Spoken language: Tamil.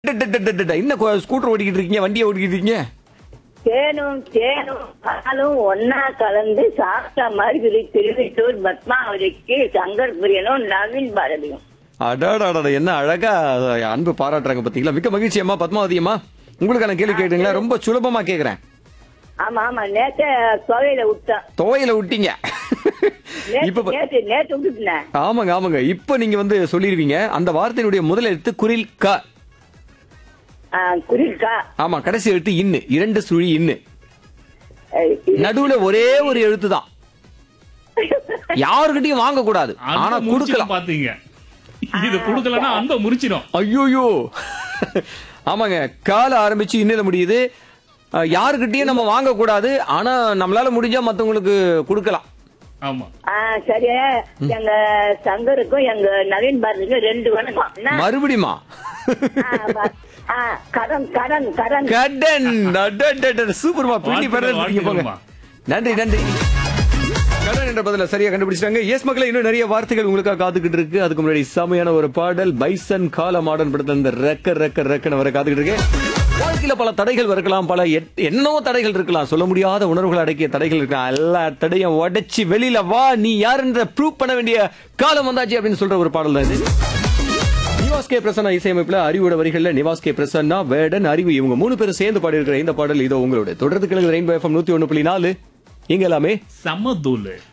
டடடடடட, என்ன கொ- ஸ்கூட்டர் ஓட்டிக்கிட்டு இருக்கீங்க வண்டியை ஓட்டிக்கிட்டு இருக்கீங்க தேனும் தேனும் பாலும் ஒன்னா கலந்து சாப்பிட்ட மாதிரி இருக்கு திருவிட்டூர் பத்மாவதிக்கு சங்கர் பிரியனும் நவீன் பாரதியும் அடாடாடா என்ன அழகா அன்பு பாராட்டுறாங்க பாத்தீங்களா மிக்க மகிழ்ச்சி அம்மா பத்மாவதி அம்மா உங்களுக்கான கேள்வி கேட்டுங்களா ரொம்ப சுலபமா கேக்குறேன் ஆமா ஆமா நேத்த துவையில விட்டேன் துவையில விட்டீங்க இப்ப நேத்து ப- நேத்து நேத்து விட்டுட்டேன் ஆமாங்க ஆமாங்க இப்ப நீங்க வந்து சொல்லிருவீங்க அந்த வார்த்தையினுடைய முதல் எழுத்து குரில் க குறிக்கா ஆமா கடைசி எழுத்து இன்னு இரண்டு சுழி இன்னு நடுவுல ஒரே ஒரு எழுத்து தான் யாருக்கிட்டையும் வாங்க கூடாது ஆனா அன்பை முறிச்சிடும் கொடுக்கலாம் பாத்தீங்க இது குடுக்கலன்னா அன்பை முறிச்சிடும் ஐயோயோ ஆமாங்க கால ஆரம்பிச்சு இன்னில முடியுது அஹ், யாருக்கிட்டயும் நம்ம வாங்க கூடாது ஆனா நம்மளால முடிஞ்சா மத்தவங்களுக்கு கொடுக்கலாம் ஆமா சரி எங்க சங்கருக்கும் எங்க நவீன் பாரதிக்கும் ரெண்டு வணக்கம் என்ன? மறுபடியுமா ஆ, ப- ஆ, கடன் கடன் கடன் கடன் அடடடட, சூப்பர்மா பின்னி வாழ்த்துக்கள், பெறீங்க போங்க வாழ்த்துக்கள்மா. நன்றி நன்றி கடன் என்ற பதில சரியா கண்டுபிடிச்சிட்டாங்க எஸ் மக்களை இன்னும் நிறைய வார்த்தைகள் உங்களுக்காக காத்துக்கிட்டு இருக்கு அதுக்கு முன்னாடி செமையான ஒரு பாடல் பைசன் கால மாடர்ன் படத்துல இந்த ரெக்க ரெக்க ரெக்கன வர காத்துக்கிட்டு இருக்கு வாழ்க்கையில பல தடைகள் இருக்கலாம் பல எட்- என்னவோ தடைகள் இருக்கலாம் சொல்ல முடியாத உணர்வுகள் அடக்கிய தடைகள் இருக்கலாம் எல்லா தடையும் உடைச்சு வெளியில வா நீ யாருன்ற ப்ரூவ் பண்ண வேண்டிய காலம் வந்தாச்சு அப்படின்னு சொல்ற ஒரு பாடல் தான் இது நிவாஸ் கே பிரசன்னா இசையமைப்புல அறிவோட வரிகள்ல நிவாஸ் கே பிரசன்னா வேடன் அறிவு இவங்க மூணு பேரும் சேர்ந்து பாடியிருக்கிற இந்த பாடல் இதோ உங்களோட தொடர்ந்து கிழங்கு ரெயின்போ எஃப்எம் நூத்தி ஒண்ணு புள்ளி நாலு இங்க எல்லாமே செம்ம தூள்